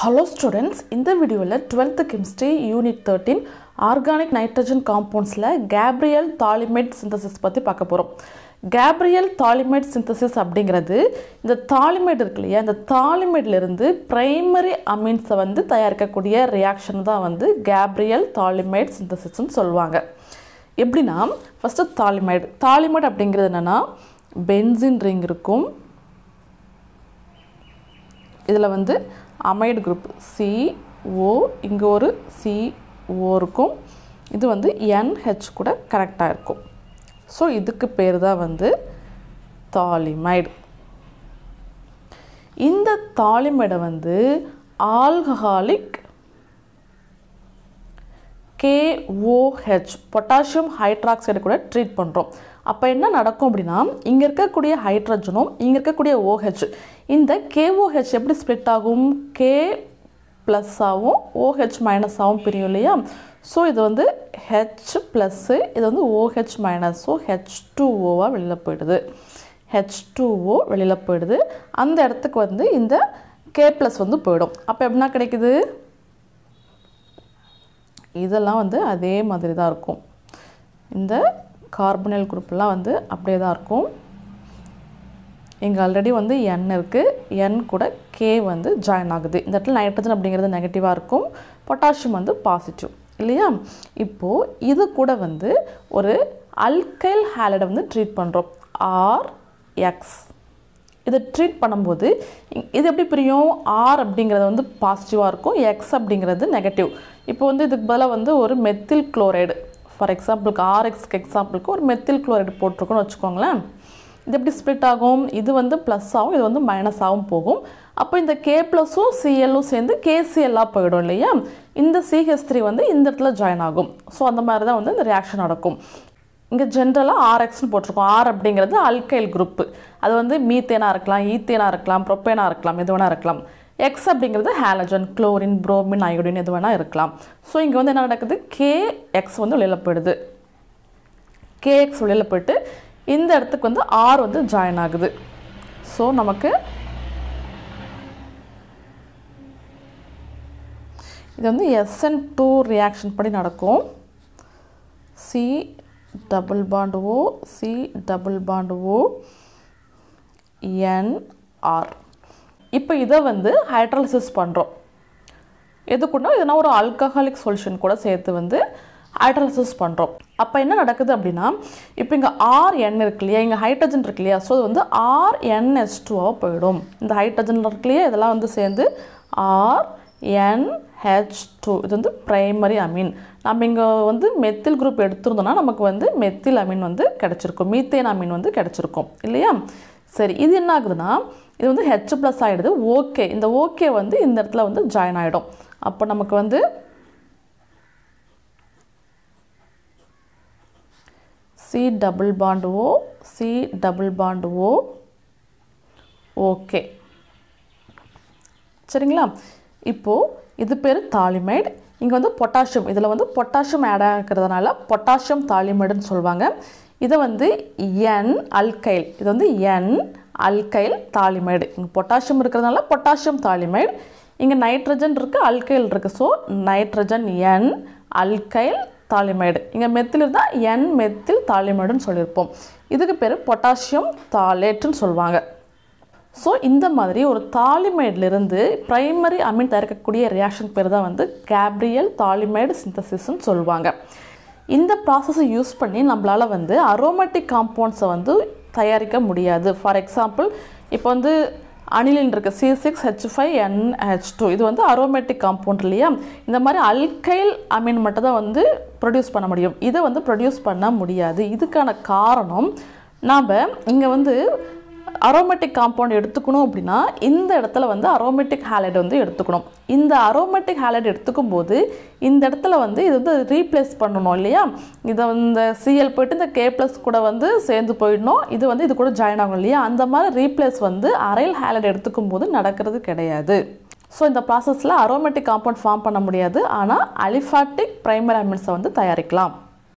hello students இந்த வீடியோவில் twelfth chemistry unit thirteen organic nitrogen காம்பவுண்ட்ஸில் கேப்ரியல் தாலிமேட் சிந்தசிஸ் பற்றி பார்க்க போகிறோம் கேப்ரியல் தாலிமேட் சிந்தசிஸ் அப்படிங்கிறது இந்த தாலிமேட் இருக்கு இல்லையா இந்த தாலிமேட்லேருந்து பிரைமரி அமீன்ஸை வந்து தயாரிக்கக்கூடிய ரியாக்ஷன் தான் வந்து கேப்ரியல் தாலிமேட் சிந்தசிஸ்ன்னு சொல்லுவாங்க எப்படின்னா ஃபஸ்ட்டு தாலிமைடு தாலிமைடு அப்படிங்கிறது என்னென்னா பென்சின் ரிங் இருக்கும் இதில் வந்து அமைடு குரூப் சி ஓ இங்கே ஒரு சி ஓ இருக்கும் இது வந்து என்ஹெச் கூட கரெக்டாக இருக்கும் ஸோ இதுக்கு பேர் தான் வந்து தாலிமைடு இந்த தாலிமைடை வந்து ஆல்கஹாலிக் கேஓஹெச் பொட்டாசியம் ஹைட்ராக்சைடு கூட ட்ரீட் பண்ணுறோம் அப்போ என்ன நடக்கும் அப்படின்னா இங்கே இருக்கக்கூடிய ஹைட்ரஜனும் இங்கே இருக்கக்கூடிய OH இந்த கேஓஹெச் எப்படி ஸ்ப்ளிட் ஆகும் கே ப்ளஸ்ஸாகவும் ஓஹெச் மைனஸாகவும் பிரியும் இல்லையா ஸோ இது வந்து ஹெச் ப்ளஸ்ஸு இது வந்து OH minus so H two ஓவாக வெளியில் போயிடுது ஹெச் டூ ஓ வெளியில் போயிடுது அந்த இடத்துக்கு வந்து இந்த கே ப்ளஸ் வந்து போயிடும் அப்போ எப்படின்னா கிடைக்குது இதெல்லாம் வந்து அதே மாதிரி தான் இருக்கும் இந்த கார்பனல் குரூப்லாம் வந்து அப்படியே தான் இருக்கும் இங்கே ஆல்ரெடி வந்து என் இருக்குது என் கூட கே வந்து ஜாயின் ஆகுது இந்த இடத்துல நைட்ரஜன் அப்படிங்கிறது நெகட்டிவாக இருக்கும் பொட்டாசியம் வந்து பாசிட்டிவ் இல்லையா இப்போது இது கூட வந்து ஒரு அல்கைல் ஹேலடை வந்து ட்ரீட் பண்ணுறோம் ஆர் எக்ஸ் இதை ட்ரீட் பண்ணும்போது இ- இது எப்படி பிரியும் ஆர் அப்படிங்கிறது வந்து பாசிட்டிவாக இருக்கும் எக்ஸ் அப்படிங்கிறது நெகட்டிவ் இப்போ வந்து இதுக்கு பதிலாக வந்து ஒரு மெத்தில் குளோரைடு ஃபார் எக்ஸாம்பிளுக்கு ஆர்எக்ஸ்க்கு எக்ஸாம்பிளுக்கு ஒரு மெத்தில் குளோரைடு போட்டிருக்கோன்னு வச்சுக்கோங்களேன் இது எப்படி ஸ்ப்ளிட் ஆகும் இது வந்து ப்ளஸ் ஆகும் இது வந்து மைனஸ் ஆகும் போகும் அப்போ இந்த கே ப்ளஸும் சிஎல்லும் சேர்ந்து கேசிஎல்லாக போயிடும் இல்லையா இந்த சிஹெச் த்ரீ வந்து இந்த இடத்துல ஜாயின் ஆகும் ஸோ அந்த மாதிரி தான் வந்து இந்த ரியாக்ஷன் நடக்கும் இங்கே ஜென்ரலாக ஆர்எக்ஸ்னு போட்டிருக்கோம் ஆர் அப்படிங்கிறது அல்கைல் குரூப்பு அது வந்து மீத்தேனாக இருக்கலாம் ஈத்தேனாக இருக்கலாம் ப்ரொப்பேனாக இருக்கலாம் எது வேணால் இருக்கலாம் எக்ஸ் அப்படிங்கிறது ஹாலஜன் குளோரின் புரோமின் அயோடின் எது வேணால் இருக்கலாம் ஸோ இங்கே வந்து என்ன நடக்குது கே எக்ஸ் வந்து வெளியில் போயிடுது கேஎக்ஸ் வெளியில் போயிட்டு இந்த இடத்துக்கு வந்து ஆர் வந்து ஜாயின் ஆகுது ஸோ நமக்கு இது வந்து எஸ்என் டூ ரியாக்ஷன் படி நடக்கும் C double bond O C double bond O NR இப்போ இதை வந்து ஹைட்ரலிசிஸ் பண்ணுறோம் எதுக்குன்னா இதுனா ஒரு ஆல்கஹாலிக் சொல்யூஷன் கூட சேர்த்து வந்து ஹைட்ரலிசிஸ் பண்ணுறோம் அப்போ என்ன நடக்குது அப்படின்னா இப்போ இங்கே ஆர் என் இருக்கு இல்லையா இங்கே ஹைட்ரஜன் இருக்கு இல்லையா ஸோ இது வந்து ஆர் என்எஸ் டூவாக போயிடும் இந்த ஹைட்ரஜன் இருக்கு இல்லையா இதெல்லாம் வந்து சேர்ந்து ஆர் என் ஹெச் டூ இது வந்து பிரைமரி அமீன் நம்ம இங்கே வந்து மெத்தில் குரூப் எடுத்திருந்தோம்னா நமக்கு வந்து மெத்தில் அமீன் வந்து கிடச்சிருக்கும் மீத்தேன் அமீன் வந்து கிடச்சிருக்கும் இல்லையா சரி இது என்ன ஆகுதுன்னா இது வந்து ஹெச் ப்ளஸ் ஆகிடுது ஓகே இந்த ஓகே வந்து இந்த இடத்துல வந்து ஜாயின் ஆகிடும் அப்போ நமக்கு வந்து C double bond O C double bond O okay சரிங்களா இப்போது இது பேர் தாலிமைடு இங்கே வந்து பொட்டாசியம் இதில் வந்து பொட்டாசியம் ஆட் ஆகிறதுனால பொட்டாசியம் தாலிமைடுன்னு சொல்லுவாங்க இதை வந்து என் அல்கைல் இது வந்து என் அல்கைல் தாலிமைடு இங்கே பொட்டாசியம் இருக்கிறதுனால பொட்டாசியம் தாலிமைடு இங்கே நைட்ரஜன் இருக்குது அல்கைல் இருக்குது so nitrogen N alkyl phthalimide இங்கே மெத்தில் இருந்தால் என் மெத்தில் தாலிமைடுன்னு சொல்லியிருப்போம் இதுக்கு பேர் பொட்டாசியம் தாலேட்டுன்னு சொல்லுவாங்க ஸோ இந்த மாதிரி ஒரு தாலிமைட்லேருந்து பிரைமரி அமீன் தயாரிக்கக்கூடிய ரியாக்ஷன் பேர் தான் வந்து கேப்ரியல் தாலிமைடு சிந்தசிஸ்ன்னு சொல்லுவாங்க இந்த ப்ராசஸை யூஸ் பண்ணி நம்மளால் வந்து அரோமேட்டிக் காம்பவுண்ட்ஸை வந்து தயாரிக்க முடியாது ஃபார் எக்ஸாம்பிள் இப்போ வந்து அனிலின் இருக்குது C six H five NH two இது வந்து அரோமேட்டிக் காம்பவுண்ட் இல்லையா இந்த மாதிரி அல்கைல் அமீன் மட்டும் தான் வந்து ப்ரொடியூஸ் பண்ண முடியும் இதை வந்து ப்ரொடியூஸ் பண்ண முடியாது இதுக்கான காரணம் நாம் இங்கே வந்து அரோமேட்டிக் காம்பவுண்ட் எடுத்துக்கணும் அப்படின்னா இந்த இடத்துல வந்து அரோமேட்டிக் ஹாலைட் வந்து எடுத்துக்கணும் இந்த அரோமேட்டிக் ஹாலைட் எடுத்துக்கும் போது இந்த இடத்துல வந்து இது வந்து ரீப்ளேஸ் பண்ணணும் இல்லையா இதை இந்த சிஎல் போயிட்டு இந்த கே ப்ளஸ் கூட வந்து சேர்ந்து போயிடணும் இது வந்து இது கூட ஜாயின் ஆகும் இல்லையா அந்த மாதிரி ரீப்ளேஸ் வந்து அரைல் ஹாலைட் எடுத்துக்கும் போது நடக்கிறது கிடையாது ஸோ இந்த ப்ராசஸில் அரோமேட்டிக் காம்பவுண்ட் ஃபார்ம் பண்ண முடியாது ஆனால் அலிஃபாட்டிக் பிரைமரி அமின்ஸை வந்து தயாரிக்கலாம்